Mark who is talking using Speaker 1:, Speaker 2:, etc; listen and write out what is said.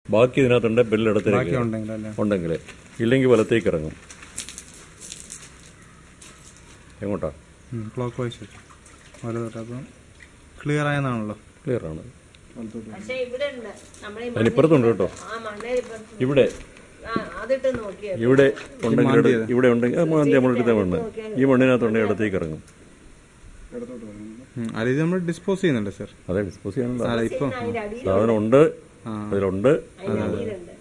Speaker 1: ബാക്കി ഇതിനകത്തുണ്ട്
Speaker 2: ബാക്കി
Speaker 1: ബെല്ലെടുത്തിരിക്കുക
Speaker 2: ഉണ്ടെങ്കിൽ അല്ലേ
Speaker 1: ഉണ്ടെങ്കിൽ ഇല്ലെങ്കിൽ വലത്തേക്ക് ഇറങ്ങും എങ്ങോട്ടാ
Speaker 2: ക്ലോക്ക് വൈസ് ഓരോ തൊട്ട് അപ്പം ക്ലിയർ ആയെന്നാണല്ലോ
Speaker 1: ക്ലിയർ ആണ്
Speaker 3: പക്ഷെ ഇവിടെ ഉണ്ട് നമ്മളെ
Speaker 1: അതിനിപ്പുറത്തുണ്ട് കേട്ടോ
Speaker 3: ആ മണ്ണേരിപ്പുറത്ത്
Speaker 1: ഇവിടെ
Speaker 3: ആ അതിട്ട് നോക്കിയത്
Speaker 1: ഇവിടെ ഉണ്ടെങ്കിൽ എടു- ഇവിടെ ഉണ്ടെങ്കിൽ ആ, മാന്തി നമ്മളെടുത്ത മണ്ണ് ഈ മണ്ണിനകത്തുണ്ടെങ്കിൽ ഇടത്തേക്ക് ഇറങ്ങും
Speaker 2: ഉം, അല്ല ഇത് നമ്മൾ ഡിസ്പോസ് ചെയ്യുന്നുണ്ട് സർ
Speaker 1: അതെ ഡിസ്പോസ് ചെയ്യാനുള്ള
Speaker 2: അല്ല ഇപ്പം
Speaker 3: അതിന്റെ അടിയിൽ
Speaker 1: സാധനം ഉണ്ട്
Speaker 2: ആ
Speaker 1: അതിലുണ്ട്
Speaker 3: അതിന്റെ അടിയിലുണ്ട്